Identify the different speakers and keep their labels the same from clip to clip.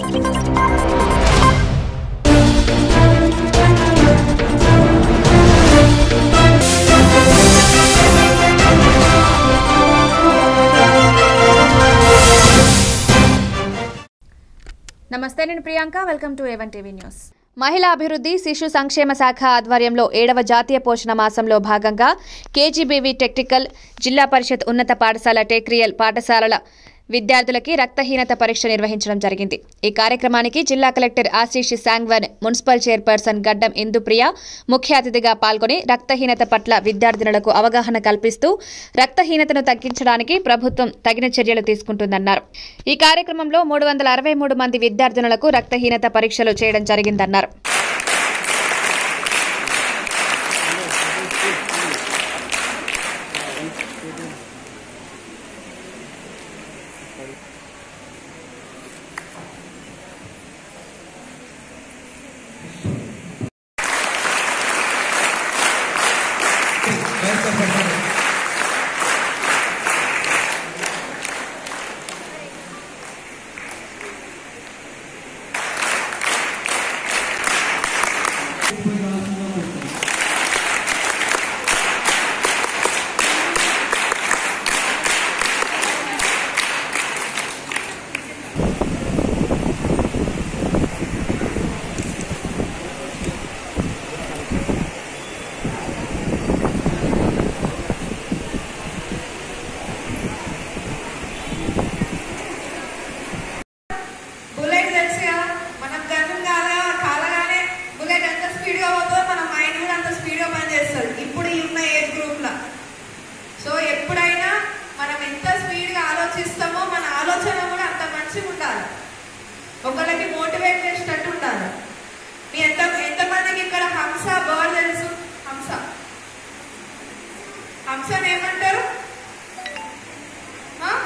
Speaker 1: నమస్తే నేను Priyanka welcome to A one TV news మహిళా అభివృద్ధి శిశు సంక్షేమ శాఖ ఆధ్వర్యంలో ఏడవ జాతీయ పోషణ మాసంలో భాగంగా కేజీబీవీ టెక్నికల్ జిల్లా పరిషత్ ఉన్నత పాఠశాల టేక్రియల్ పాఠశాలల విద్యార్థులకి రక్తహీనత పరీక్ష నిర్వహించడం జరిగింది ఈ కార్యక్రమానికి జిల్లా collector Ashish Sangwan municipal chairperson Gaddam Indupriya ముఖ్య అతిథిగా పాల్గొని రక్తహీనత పట్ల విద్యార్థినులకు అవగాహన కల్పిస్తూ రక్తహీనతను తగ్గించడానికి ప్రభుత్వం తగిన చర్యలు తీసుకుంటుందన్నారు ఈ కార్యక్రమంలో మూడు వందల అరవై మూడు మంది విద్యార్థినులకు రక్తహీనత పరీక్షలు చేయడం జరిగిందన్నారు
Speaker 2: బుల్లెట్ తెలుసుగా మనం గన్ను కాదా కాలగానే బుల్లెట్ ఎంత స్పీడ్ గా పోతుందో మన మైండ్ కూడా అంత స్పీడ్ గా పనిచేస్తుంది ఇప్పుడు ఈ ఉన్న ఏజ్ గ్రూప్ లో సో ఎప్పుడైనా మనం ఎంత స్పీడ్ గా ఆలోచిస్తామో మన ఆలోచన కూడా అంత మంచిగా ఉండాలి ఒకళ్ళకి మోటివేట్ చేసేటట్టు ఉండాలి మీ ఎంత ఎంతమందికి ఇక్కడ హంస బర్డ్ తెలుసు హంస హంసని ఏమంటారు ఆ?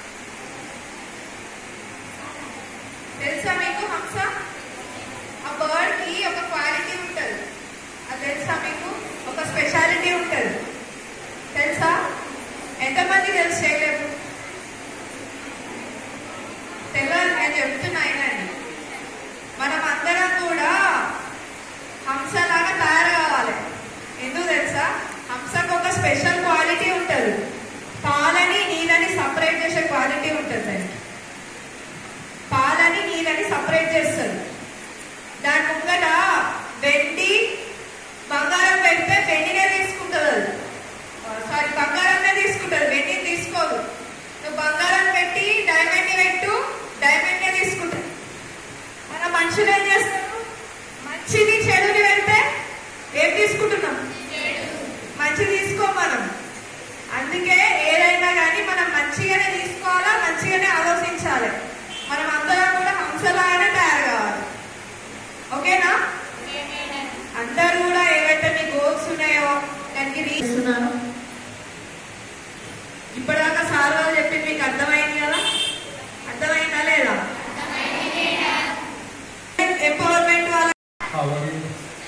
Speaker 2: తెలుసా మీకు హంస ఆ బర్డ్ కి ఒక క్వాలిటీ ఉంటుంది అది తెలుసా మీకు ఒక స్పెషాలిటీ ఉంటుంది తెలుసా ఎంతమంది తెలుసు చేయలేదు తెలియదు నేను చెప్తున్నా అయినండి మనం అందరం కూడా హంసలాగా తయారు కావాలి ఎందుకు తెలుసా హంసకు ఒక స్పెషల్ క్వాలిటీ ఉంటుంది పాలని నీళ్ళని సపరేట్ చేసే క్వాలిటీ ఉంటుంది దానికి పాలని నీళ్ళని సపరేట్ చేస్తుంది దాని ముంగట వెండి బంగారం పెడితే వెండినే తీసుకుంటుంది అది సారీ బంగారమే తీసుకుంటుంది వెండిని తీసుకోదు నువ్వు బంగారం పెట్టి డైమండ్ పెట్టు డైమండ్నే తీసుకుంటుంది మన మనుషులు ఏం చేస్తారు మంచిది చెడుని పెడితే ఏం తీసుకుంటున్నాం మంచి తీసుకో మనం అందుకే ఏదైనా కానీ మనం మంచిగానే తీసుకోవాలా మంచిగానే ఆలోచించాలి మనం అందరం కూడా హంసలాగానే తయారు కావాలి ఓకేనా అందరూ కూడా ఏవైతే మీ గోల్స్ ఉన్నాయో దానికి తీస్తున్నాను ఇప్పటిదాకా సార్ వాళ్ళు చెప్పి మీకు అర్థమైంది కదా అర్థమైందా లేదా ఎంపవర్మెంట్ వాళ్ళ
Speaker 3: How are you?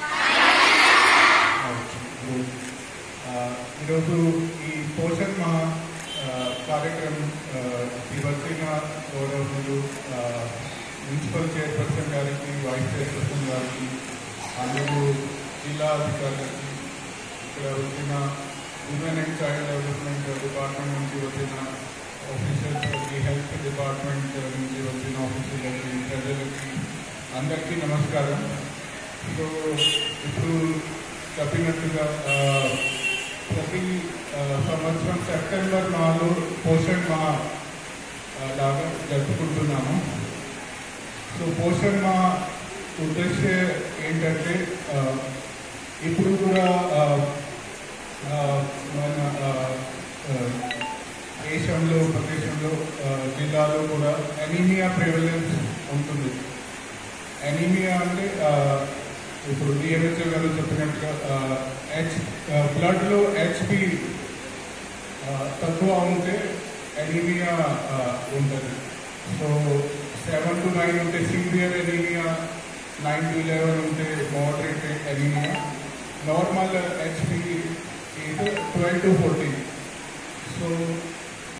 Speaker 3: Okay, good. Uh, ఈరోజు ఈ పోషణ్ మా uh, కార్యక్రమం uh, దివసిన గౌరవులు uh, మున్సిపల్ చైర్పర్సన్ గారికి వైస్ చైర్పర్సన్ గారికి అందరూ జిల్లా అధికారులకి ఇక్కడ వచ్చిన women and child development department నుంచి వచ్చిన ఆఫీసర్స్కి హెల్త్ డిపార్ట్మెంట్ నుంచి వచ్చిన ఆఫీసర్లకి ప్రజలకి అందరికీ నమస్కారం సో ఇప్పుడు చెప్పినట్టుగా ఆ, ప్రతి ఆ, సంవత్సరం సెప్టెంబర్ మాలో పోషణ్ మా ఆ, లాగా జరుపుకుంటున్నాము సో పోషణ్ మా ఉద్దేశం ఏంటంటే ఆ, ఇప్పుడు కూడా ఆ, ఆ, మన ఆ, ఆ, దేశంలో ప్రదేశంలో ఆ, జిల్లాలో కూడా అనీమియా ప్రివలెన్స్ ఉంటుంది అనీమియా అంటే ఆ, ఇప్పుడు డిఎంహెచ్ఓ గారు చెప్పినట్టుగా హెచ్ బ్లడ్లో హెచ్బి తక్కువ ఉంటే అనీమియా ఉంటుంది సో సెవెన్ టు నైన్ ఉంటే severe anaemia nine to eleven ఉంటే మోడరేట్ అనీమియా నార్మల్ హెచ్బి ఇది ట్వెల్వ్ టు ఫోర్టీన్ సో